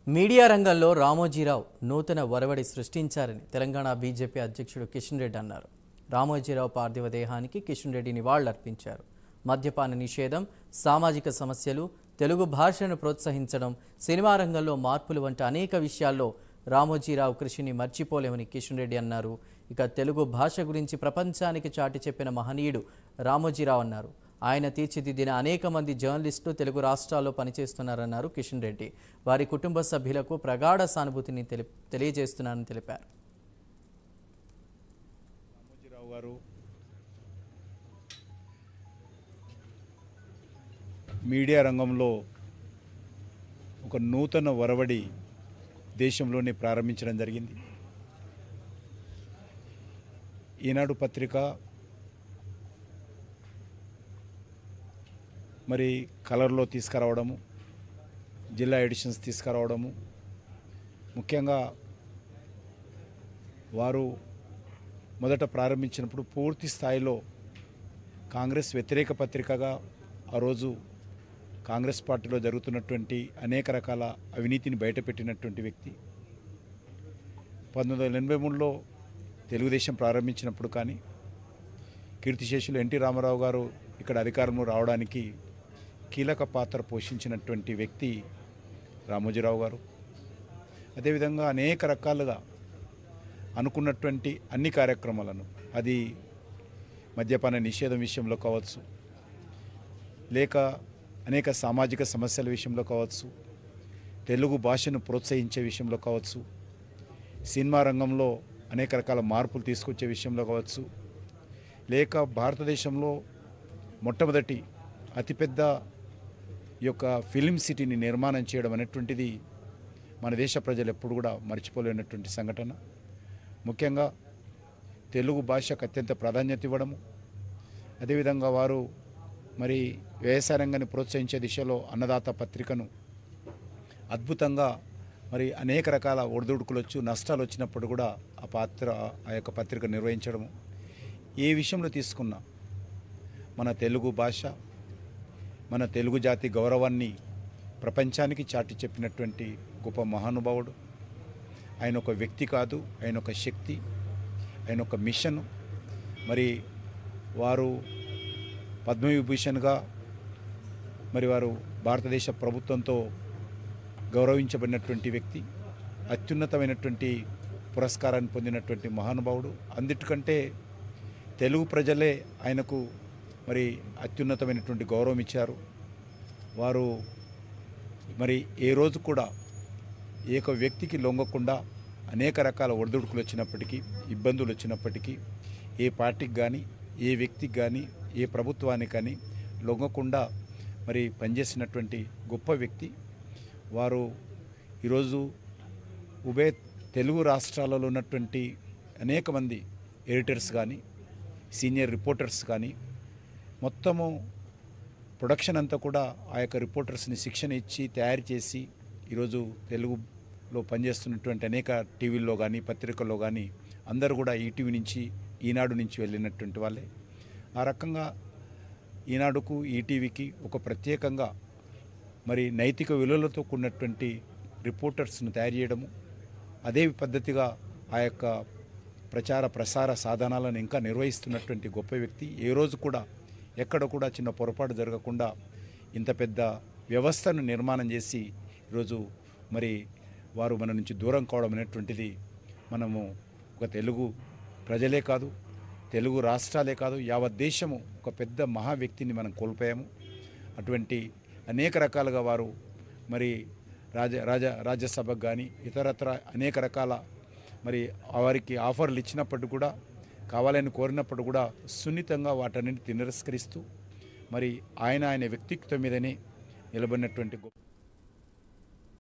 media రంగంలో రామోజీరావు నూతన ఒరవడి సృష్టించారని Telangana BJP అధ్యక్షుడు కిషన్ రెడ్డి అన్నారు రామోజీరావు పార్థివ దేహానికి కిషన్ రెడ్డి నివాళులర్పించారు మద్యపాన నిషేధం సామాజిక సమస్యలు తెలుగు భాషను ప్రోత్సహించడం సినిమా రంగంలో మార్పులు వంటి అనేక విషయాల్లో రామోజీరావు కృషిని మర్చిపోలేమని కిషన్ రెడ్డి అన్నారు ఇక తెలుగు భాష గురించి ప్రపంచానికి చాటి చెప్పిన మహనీయుడు రామోజీరావు అన్నారు ఆయన తీర్చిదిద్దిన అనేక మంది జర్నలిస్టులు తెలుగు రాష్ట్రాల్లో పనిచేస్తున్నారన్నారు కిషన్ రెడ్డి వారి కుటుంబ సభ్యులకు ప్రగాఢ సానుభూతిని తెలి తెలియజేస్తున్నారని తెలిపారు రామోజీరావు గారు మీడియా రంగంలో ఒక నూతన ఒరవడి దేశంలోనే ప్రారంభించడం జరిగింది ఈనాడు పత్రిక మరి కలర్లో తీసుకురావడము జిల్లా ఎడిషన్స్ తీసుకురావడము ముఖ్యంగా వారు మొదట ప్రారంభించినప్పుడు పూర్తి స్థాయిలో కాంగ్రెస్ వ్యతిరేక పత్రికగా ఆ రోజు కాంగ్రెస్ పార్టీలో జరుగుతున్నటువంటి అనేక రకాల అవినీతిని బయటపెట్టినటువంటి వ్యక్తి పంతొమ్మిది వందల ఎనభై మూడులో తెలుగుదేశం ప్రారంభించినప్పుడు కానీ కీర్తిశేషులు ఎన్టీ రామారావు గారు ఇక్కడ అధికారంలో రావడానికి కీలక పాత్ర పోషించినటువంటి వ్యక్తి రామోజీరావు గారు అదేవిధంగా అనేక రకాలుగా అనుకున్నటువంటి అన్ని కార్యక్రమాలను అది మద్యపాన నిషేధం విషయంలో కావచ్చు లేక అనేక సామాజిక సమస్యల విషయంలో కావచ్చు తెలుగు భాషను ప్రోత్సహించే విషయంలో కావచ్చు సినిమా రంగంలో అనేక రకాల మార్పులు తీసుకొచ్చే విషయంలో కావచ్చు లేక భారతదేశంలో మొట్టమొదటి అతిపెద్ద ఈ యొక్క ఫిలిం సిటీని నిర్మాణం చేయడం అనేటువంటిది మన దేశ ప్రజలు ఎప్పుడు కూడా మర్చిపోలేనటువంటి సంఘటన ముఖ్యంగా తెలుగు భాషకు అత్యంత ప్రాధాన్యత ఇవ్వడము అదేవిధంగా వారు మరి వ్యవసాయ రంగాన్ని ప్రోత్సహించే దిశలో అన్నదాత పత్రికను అద్భుతంగా మరి అనేక రకాల ఒడిదుడుకులు వచ్చు నష్టాలు వచ్చినప్పుడు కూడా ఆ పాత్ర ఆ యొక్క పత్రిక నిర్వహించడము ఏ విషయంలో తీసుకున్నా మన తెలుగు భాష మన తెలుగు జాతి గౌరవాన్ని ప్రపంచానికి చాటి చెప్పినటువంటి గొప్ప మహానుభావుడు ఆయన ఒక వ్యక్తి కాదు ఆయన ఒక శక్తి ఆయన ఒక మిషన్ మరి వారు పద్మవిభూషణ్గా మరి వారు భారతదేశ ప్రభుత్వంతో గౌరవించబడినటువంటి వ్యక్తి అత్యున్నతమైనటువంటి పురస్కారాన్ని పొందినటువంటి మహానుభావుడు అందుకంటే తెలుగు ప్రజలే ఆయనకు మరి అత్యున్నతమైనటువంటి గౌరవం ఇచ్చారు వారు మరి ఏ రోజు కూడా ఏక వ్యక్తికి లొంగకుండా అనేక రకాల ఒడిదుడుకులు వచ్చినప్పటికీ ఇబ్బందులు వచ్చినప్పటికీ ఏ పార్టీకి కానీ ఏ వ్యక్తికి కానీ ఏ ప్రభుత్వానికి కానీ లొంగకుండా మరి పనిచేసినటువంటి గొప్ప వ్యక్తి వారు ఈరోజు ఉభయ తెలుగు రాష్ట్రాలలో ఉన్నటువంటి అనేక మంది ఎడిటర్స్ కానీ సీనియర్ రిపోర్టర్స్ కానీ మొత్తము ప్రొడక్షన్ అంతా కూడా ఆ యొక్క రిపోర్టర్స్ని శిక్షణ ఇచ్చి తయారు చేసి ఈరోజు తెలుగులో పనిచేస్తున్నటువంటి అనేక టీవీల్లో కానీ పత్రికల్లో కానీ అందరూ కూడా ఈటీవీ నుంచి ఈనాడు నుంచి వెళ్ళినటువంటి వాళ్ళే ఆ రకంగా ఈనాడుకు ఈటీవీకి ఒక ప్రత్యేకంగా మరి నైతిక విలువలతో కూడినటువంటి రిపోర్టర్స్ను తయారు చేయడము అదే పద్ధతిగా ఆ యొక్క ప్రచార ప్రసార సాధనాలను ఇంకా నిర్వహిస్తున్నటువంటి గొప్ప వ్యక్తి ఏ రోజు కూడా ఎక్కడ కూడా చిన్న పొరపాటు జరగకుండా ఇంత పెద్ద వ్యవస్థను నిర్మాణం చేసి ఈరోజు మరి వారు మన నుంచి దూరం కావడం అనేటువంటిది మనము ఒక తెలుగు ప్రజలే కాదు తెలుగు రాష్ట్రాలే కాదు యావత్ దేశము ఒక పెద్ద మహా వ్యక్తిని మనం కోల్పోయాము అటువంటి అనేక రకాలుగా వారు మరి రాజ రాజ రాజ్యసభకు కానీ ఇతరత్ర అనేక రకాల మరి వారికి ఆఫర్లు ఇచ్చినప్పటికీ కూడా కావాలని కోరినప్పుడు కూడా సున్నితంగా వాటన్నిటిని తిరస్కరిస్తూ మరి ఆయన ఆయన వ్యక్తిత్వం మీదనే నిలబడినటువంటి గొప్ప